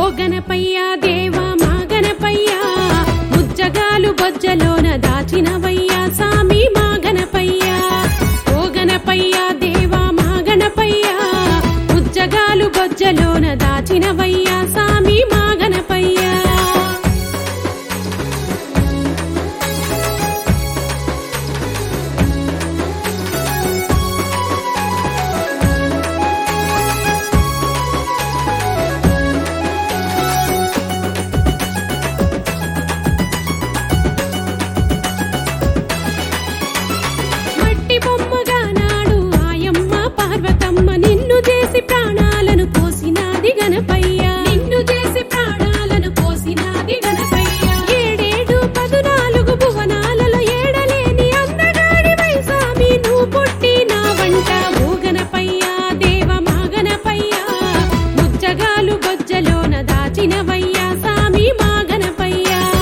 గణపయ్య దేవా మా గణపయ్య ముజ్జగాలు బొజ్జలోన దాచినవయ్య సామి మా గణపయ్య ఓ గణపయ్య దేవా మా గణపయ్య ముజ్జగాలు బొజ్జలోన దాచినవయ్య సామి మా గణపయ్య మట్టి బొమ్మగా నాడు ఆయమ్మ పార్వతమ్మ నిన్ను చేసి ప్రాణాలను పోసినాది గణపయ్య నిన్ను చేసి ప్రాణాలను పోసినాది గణపయ్య ఏడేడు పదునాలుగు భువనాలలో ఏడలేని అందగాడివై సామి నువ్వు పుట్టిన వంట ఓ గణపయ్య దేవ మా గణపయ్య ముచ్చగాలు బొజ్జలోన దాచినవయ్య సామి మా గణపయ్య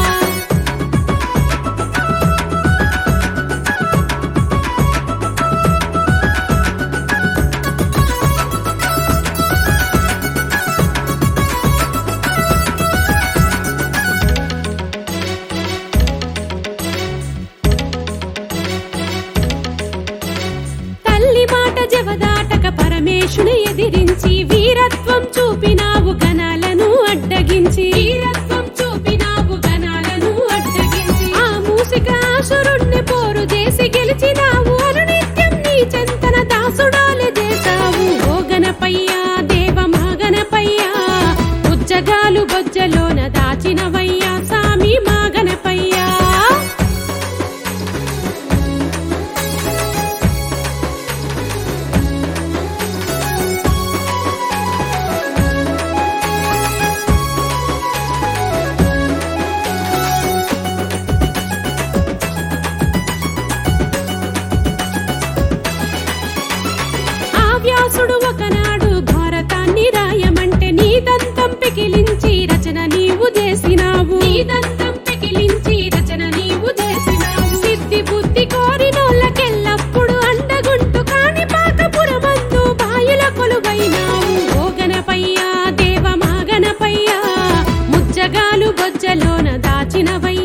తల్లి మాట జవదాటక పరమేశుని ఎదిరించి వీరత్వం చూపినావు గణాలను అడ్డగించి వీరత్వం చూపినావు గణాలను అడ్డగించి ఆ మూసిక ఆసురుణ్ణి పోరు చేసి గెలిచినావు అనునిత్యం నీ చెంతన దాసుడాలు చేశావు ఓ గణపయ్య దేవ మా గణపయ్య ఉజ్జగాలు బొజ్జలోన దాచినవయ్యా సామి మా గణపయ్య ఆ వ్యాసుడు ఒకనాడు భారతాన్ని రాయమంటే నీ దంతం పెకిలించి రచన నీవు చేసినావు నీ దంతం పెకిలించి రచన నీవు చేసినావు సిద్ధి బుద్ధి కోరినోళ్ళకెల్లప్పుడు అండగుంటు కాని పాకపురమందు బాయిల కొలువైనావు ఓ గణపయ్య దేవ మా గణపయ్య ముజ్జగాలు బొజ్జలోన దాచినవయ్య